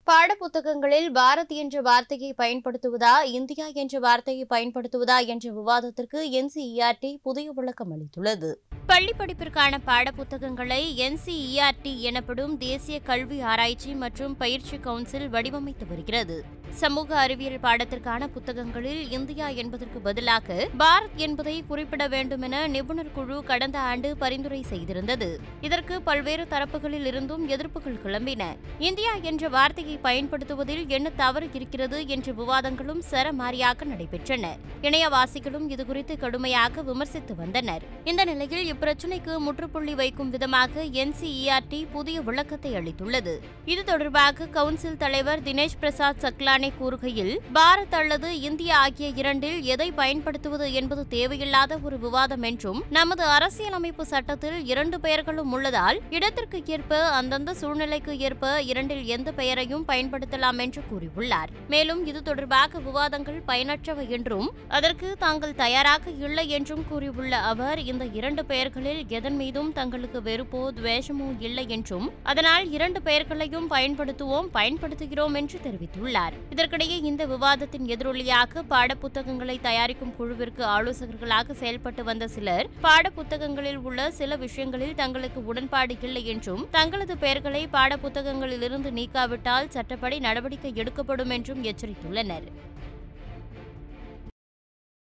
பாடப்புத்தகங்களில் பாரத் என்ற வார்த்தையை பயன்படுத்துவதா இந்தியா என்ற வார்த்தையை பயன்படுத்துவதா என்ற விவாதத்திற்கு என்சிஇஆர்டி புதிய விளக்கம் அளித்துள்ளது பள்ளி படிப்பிற்கான பாடப்புத்தகங்களை என்சிஇஆர்டி எனப்படும் தேசிய கல்வி ஆராய்ச்சி மற்றும் பயிற்சி கவுன்சில் வடிவமைத்து வருகிறது சமூக அறிவியல் பாடத்திற்கான புத்தகங்களில் இந்தியா என்பதற்கு பதிலாக பாரத் என்பதை குறிப்பிட வேண்டும் என நிபுணர் குழு கடந்த ஆண்டு பரிந்துரை செய்திருந்தது இதற்கு பல்வேறு தரப்புகளில் இருந்தும் எதிர்ப்புகள் கிளம்பின இந்தியா என்ற வார்த்தையை பயன்படுத்துவதில் என்ன தவறு இருக்கிறது என்ற விவாதங்களும் சரமாரியாக நடைபெற்றன இணையவாசிகளும் இதுகுறித்து கடுமையாக விமர்சித்து வந்தனர் இந்த நிலையில் இப்பிரச்சினைக்கு முற்றுப்புள்ளி வைக்கும் விதமாக என்சிஇஆர்டி புதிய விளக்கத்தை அளித்துள்ளது இது தொடர்பாக கவுன்சில் தலைவர் தினேஷ் பிரசாத் சக்லானே கூறுகையில் பாரத் அல்லது இந்தியா ஆகிய இரண்டில் எதை பயன்படுத்துவது என்பது தேவையில்லாத ஒரு விவாதம் என்றும் நமது அரசியலமைப்பு சட்டத்தில் இரண்டு பெயர்களும் உள்ளதால் இடத்திற்கு ஏற்ப அந்தந்த சூழ்நிலைக்கு ஏற்ப இரண்டில் எந்த பெயரையும் பயன்படுத்தலாம் என்று கூறியுள்ளார் மேலும் இது தொடர்பாக விவாதங்கள் பயனற்றவை என்றும் அதற்கு தாங்கள் தயாராக இல்லை என்றும் கூறியுள்ள அவர் இந்த இரண்டு பெயர்களில் எதன் மீதும் தங்களுக்கு வெறுப்போ துவேஷமோ இல்லை என்றும் அதனால் இரண்டு பெயர்களையும் பயன்படுத்துவோம் பயன்படுத்துகிறோம் என்று தெரிவித்துள்ளார் இதற்கிடையே இந்த விவாதத்தின் எதிரொலியாக பாடப்புத்தகங்களை தயாரிக்கும் குழுவிற்கு ஆலோசகர்களாக செயல்பட்டு வந்த சிலர் பாடப்புத்தகங்களில் உள்ள சில விஷயங்களில் தங்களுக்கு உடன்பாடு இல்லை என்றும் தங்களது பெயர்களை பாடப்புத்தகங்களிலிருந்து நீக்காவிட்டால் சட்டப்படி நடவடிக்கை எடுக்கப்படும் என்றும் எச்சரித்துள்ளனர்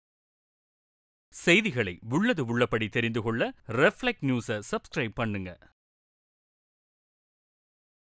செய்திகளை உள்ளது உள்ளபடி தெரிந்து கொள்ள ரெஃப்ளெக்ட் நியூஸை சப்ஸ்கிரைப் பண்ணுங்க